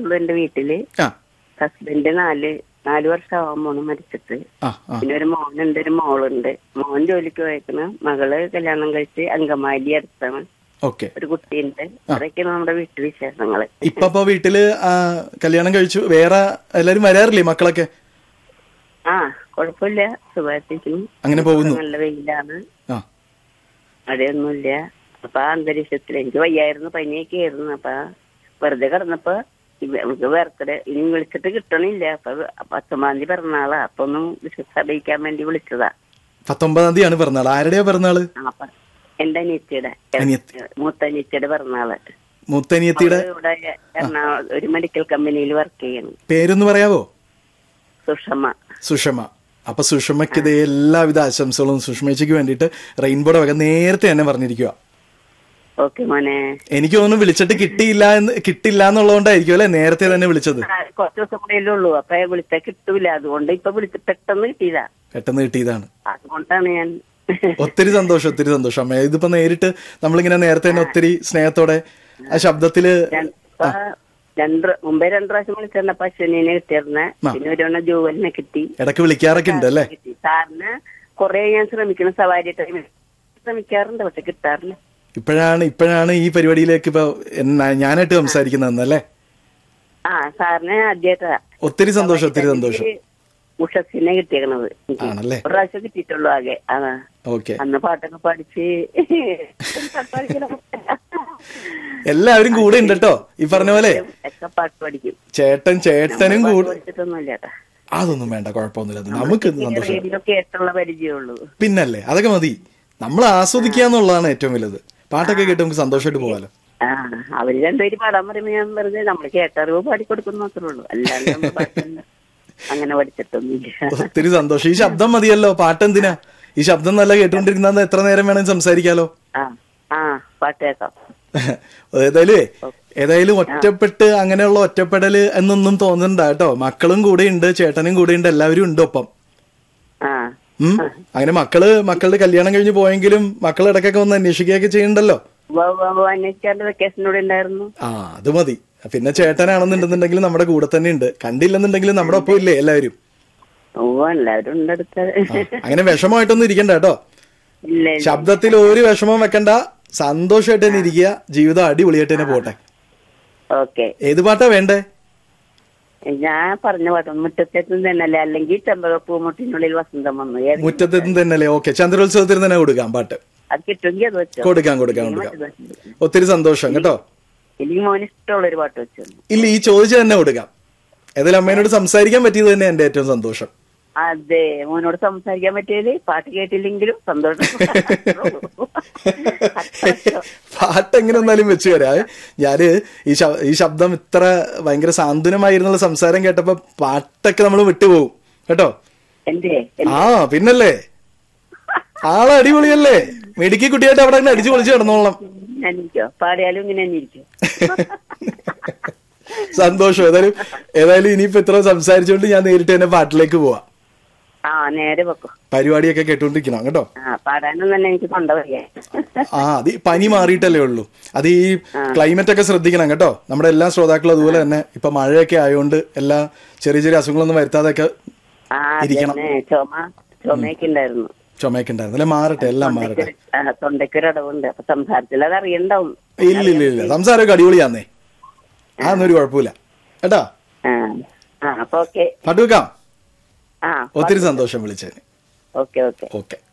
ഉള്ളു എന്റെ വീട്ടില് ആ ഹസ്ബൻഡ് നാല് നാല് വർഷം ആവാൻ പോണു മരിച്ചിട്ട് ആ ആ പിന്നെ ഒരു മോനുണ്ട് ഒരു മോളുണ്ട് മോൻ ജോലിക്ക് പോയേക്കണ് മകള് കല്യാണം കഴിച്ച് അങ്കമാലി അടുത്താണ് ഓക്കെ ഒരു കുട്ടിയുണ്ട് അതൊക്കെയാണ് നമ്മുടെ വീട്ടു വിശേഷങ്ങള് ഇപ്പൊ അപ്പൊ വീട്ടില് ആ, കല്യാണം കഴിച്ചു വേറെ എല്ലാരും വരാറില്ലേ മക്കളൊക്കെ ആ കുഴപ്പമില്ല സുഖമായിട്ടിരിക്കുന്നു അങ്ങനെ പോകുന്നു നല്ല വെയിലാണ് ആ മഴയൊന്നുമില്ല അപ്പൊ ആ അന്തരീക്ഷത്തിൽ എനിക്ക് വയ്യായിരുന്നു പനിയൊക്കെ ആയിരുന്നു അപ്പൊ വെറുതെ കിടന്നപ്പോ ഇവ- നമുക്ക് ബർത്ത്ഡേ ഇനി വിളിച്ചിട്ട് കിട്ടണില്ല അപ്പൊ പത്തൊമ്പതാം തീയതി പിറന്നാളാ അപ്പൊ ഒന്ന് വിശ്വസ് അറിയിക്കാൻ വേണ്ടി വിളിച്ചതാ പത്തൊമ്പതാം തീയതിയാണ് പിറന്നാൾ ആരുടെയാ പിറന്നാള് ആ, അപ്പൊ എന്റെ അനിയത്തിയുടെ അനിയത്തി. മൂത്ത അനിയത്തിയുടെ പിറന്നാള് മുത്തനിയത്തിയുടെ അവള് ഇവിടെ എറണാകുളം ഒരു മെഡിക്കൽ കമ്പനിയിൽ വർക്ക് ചെയ്യണം പേരൊന്ന് പറയാവോ സുഷമ സുഷമ അപ്പൊ സുഷമയ്ക്ക് ഇതേ എല്ലാവിധ ആശംസകളും സുഷമേച്ചിക്ക് വേണ്ടിയിട്ട് റെയിൻബോയുടെ വക നേരത്തെ തന്നെ പറഞ്ഞിരിക്കുക ഓക്കെ മോനെ എനിക്ക് തോന്നുന്നു വിളിച്ചിട്ട് കിട്ടിയില്ല എന്ന് കിട്ടില്ല എന്നുള്ളതുകൊണ്ടായിരിക്കും അല്ലെ നേരത്തെ തന്നെ വിളിച്ചത് ആ, കുറച്ച് ദിവസം കൂടെ ഉള്ളൂ അപ്പൊ വിളിച്ചാൽ കിട്ടൂല അതുകൊണ്ട് ഇപ്പൊ വിളിച്ച് പെട്ടെന്ന് കിട്ടിയതാ പെട്ടെന്ന് കിട്ടിയതാണ് അതുകൊണ്ടാണ് ഞാൻ ഒത്തിരി സന്തോഷം ഒത്തിരി സന്തോഷം അമ്മ ഇതിപ്പോ നേരിട്ട് നമ്മളിങ്ങനെ നേരത്തെ തന്നെ ഒത്തിരി സ്നേഹത്തോടെ ആ ശബ്ദത്തില് രണ്ട് ഇപ്പൊ രണ്ട് മുമ്പേ രണ്ടു പ്രാവശ്യം വിളിച്ചിരുന്ന പശുവിനെ കിട്ടിയിരുന്നെ പിന്നെ ഒരു തവണ ജൂവലിനെ കിട്ടി ഇടയ്ക്ക് വിളിക്കാറൊക്കെ ഉണ്ട് അല്ലേ കിട്ടി സാറിന് കൊറേ ഞാൻ ശ്രമിക്കണം സവാരി ടൈമിൽ ശ്രമിക്കാറുണ്ട് പക്ഷെ കിട്ടാറില്ല ഇപ്പോഴാണ് ഇപ്പോഴാണ് ഈ പരിപാടിയിലേക്ക് ഇപ്പൊ എന്ന- ഞാനായിട്ട് സംസാരിക്കുന്നതെന്നല്ലേ ആ സാറിന് ആദ്യമായിട്ടാ ഒത്തിരി സന്തോഷം ഒത്തിരി സന്തോഷം ഉഷസിനെ കിട്ടിയേക്കണത് എനിക്ക്. ആണല്ലേ? ഒരു പ്രാവശ്യം കിട്ടിയിട്ടുള്ളൂ ആകെ ആ ഓക്കെ അന്ന് പാട്ടൊക്കെ പഠിച്ച് പാട്ട് പഠിക്കണം. എല്ലാവരും കൂടെ ഉണ്ട് കേട്ടോ ഈ പറഞ്ഞ പോലെ ഒക്കെ പാട്ട് പഠിക്കും ചേട്ടൻ ചേട്ടനും പാട്ട് കൂടെ പഠിച്ചിട്ടൊന്നുമില്ല കേട്ടാ അതൊന്നും വേണ്ട കുഴപ്പമൊന്നുമില്ല അത് നമുക്ക് സന്തോഷം റേഡിയോ കേട്ടുള്ള പരിചയമുള്ളൂ പിന്നല്ലേ അതൊക്കെ മതി നമ്മൾ ആസ്വദിക്കുക എന്നുള്ളതാണ് ഏറ്റവും വലുത് പാട്ടൊക്കെ കേട്ട് നമുക്ക് സന്തോഷമായിട്ട് പോകാലോ ആ അവര് രണ്ടുപേര് പാടാൻ പറയുമ്പോ ഞാൻ വെറുതെ നമ്മൾ കേട്ടറിവ് പാടിക്കൊടുക്കുന്നു മാത്രമേ ഉള്ളൂ അല്ലാണ്ട് നമ്മള് പാട്ടൊന്നും അങ്ങനെ പഠിച്ചിട്ടൊന്നുമില്ല ഒത്തിരി സന്തോഷം ഈ ശബ്ദം മതിയല്ലോ പാട്ടെന്തിനാ ഈ ശബ്ദം നല്ല കേട്ടുകൊണ്ടിരിക്കുന്ന എത്ര നേരം വേണമെങ്കിൽ സംസാരിക്കാലോ ആ ആ പാട്ട് കേൾക്കാം ഏതായാലും ഏതായാലും ഒറ്റപ്പെട്ട് അങ്ങനെയുള്ള ഒറ്റപ്പെടല് എന്നൊന്നും തോന്നണ്ട കേട്ടോ മക്കളും കൂടെ ഉണ്ട് ചേട്ടനും കൂടെ ഉണ്ട് എല്ലാവരും ഉണ്ട് ഒപ്പം ആ ഉം അങ്ങനെ മക്കള് മക്കളുടെ കല്യാണം കഴിഞ്ഞ് പോയെങ്കിലും മക്കൾ ഇടയ്ക്കൊക്കെ ഒന്ന് അന്വേഷിക്കുകയൊക്കെ ചെയ്യണ്ടല്ലോ അന്വേഷിക്കാണ്ട് വെക്കേഷനോടെ ഉണ്ടായിരുന്നു ആ അത് മതി പിന്നെ ചേട്ടനാണെന്നുണ്ടെന്നുണ്ടെങ്കിൽ നമ്മുടെ കൂടെ തന്നെ ഉണ്ട് കണ്ടില്ലെന്നുണ്ടെങ്കിലും നമ്മുടെ ഒപ്പം ഇല്ലേ എല്ലാവരും ഓ എല്ലാവരും ഉണ്ട് അടുത്ത് അങ്ങനെ വിഷമമായിട്ടൊന്നും ഇരിക്കണ്ട കേട്ടോ ഇല്ല ഇല്ല. ശബ്ദത്തിൽ ഒരു വിഷമവും വെക്കണ്ട സന്തോഷമായിട്ട് തന്നെ ഇരിക്കുക ജീവിതം അടിപൊളിയായിട്ട് തന്നെ പോട്ടെ ഓക്കെ ഏത് പാട്ടാ വേണ്ടേ ഞാൻ പറഞ്ഞ പാട്ട് മുറ്റത്തേത്തും തന്നെയല്ലേ അല്ലെങ്കിൽ ചെമ്പകപ്പൂ മുട്ടിനുള്ളിൽ വസന്തം വന്നു ഏത് മുറ്റത്തെത്തും തന്നെയല്ലേ ഓക്കെ ചന്ദ്രോത്സവത്തിന് തന്നെ കൊടുക്കാം പാട്ട് അത് കിട്ടുമെങ്കിൽ അത് വെച്ചോ കൊടുക്കാം കൊടുക്കാം കൊടുക്കാം ഒത്തിരി സന്തോഷം കേട്ടോ എനിക്ക് മോന് ഇഷ്ടമുള്ള ഒരു പാട്ട് വെച്ചു ഇല്ല ഈ ചോദിച്ചു തന്നെ കൊടുക്കാം ഏതായാലും അമ്മേനോട് സംസാരിക്കാൻ പറ്റിയത് തന്നെ എന്റെ ഏറ്റവും സന്തോഷം അതെ മോനോട് സംസാരിക്കാൻ പറ്റിയത് പാട്ട് കേട്ടില്ലെങ്കിലും സന്തോഷം പാട്ട് എങ്ങനെ വന്നാലും വെച്ച് തരാം ഞാന് ഈ ശ- ഈ ശബ്ദം ഇത്ര ഭയങ്കര സാന്ത്വനമായിരുന്നുള്ള സംസാരം കേട്ടപ്പോ പാട്ടൊക്കെ നമ്മൾ വിട്ടുപോകും കേട്ടോ എന്റെ ആ പിന്നല്ലേ ആള് അടിപൊളിയല്ലേ മെഡിക്കൽ കുട്ടിയായിട്ട് അവിടെ അങ്ങനെ അടിച്ചു പൊളിച്ച് കിടന്നോളാം ഞാൻ ഇരിക്കോ പാടിയാലും ഇങ്ങനെ തന്നെ ഇരിക്കും സന്തോഷം ഏതായാലും ഏതായാലും ഇനിയിപ്പോ ഇത്ര സംസാരിച്ചുകൊണ്ട് ഞാൻ നേരിട്ട് തന്നെ പാട്ടിലേക്ക് പോവാം ആ നേരെ വെക്കോ പരിപാടിയൊക്കെ കേട്ടോണ്ടിരിക്കണം കേട്ടോ ആ പാടാനും തന്നെ എനിക്ക് കൊണ്ടുപോയേ ആ അത് ഈ പനി മാറിയിട്ടല്ലേ ഉള്ളൂ അത് ഈ ക്ലൈമറ്റ് ഒക്കെ ശ്രദ്ധിക്കണം കേട്ടോ നമ്മുടെ എല്ലാ ശ്രോതാക്കളും അതുപോലെ തന്നെ ഇപ്പൊ മഴയൊക്കെ ആയതുകൊണ്ട് എല്ലാ ചെറിയ ചെറിയ അസുഖങ്ങളൊന്നും വരുത്താതെയൊക്കെ ആ ഇരിക്കണം. അതന്നെ ചുമ ചുമയൊക്കെ ഉണ്ടായിരുന്നു ചുമയൊക്കെ ഉണ്ടായിരുന്നു അല്ലെ മാറട്ടെ എല്ലാം മാറട്ടെ ആ, തൊണ്ടയ്ക്കൊരു അടവുണ്ട് അപ്പൊ സംസാരത്തിൽ അത് അറിയണ്ടാവും ഇല്ല ഇല്ല ഇല്ല സംസാരമൊക്കെ അടിപൊളിയാന്നേ അതൊന്നും ഒരു കുഴപ്പമില്ല കേട്ടാ ആ ആ അപ്പൊ ഓക്കെ പാട്ട് വെക്കാം ആ ഒത്തിരി സന്തോഷം വിളിച്ചതിന് ഓക്കെ ഓക്കെ ഓക്കെ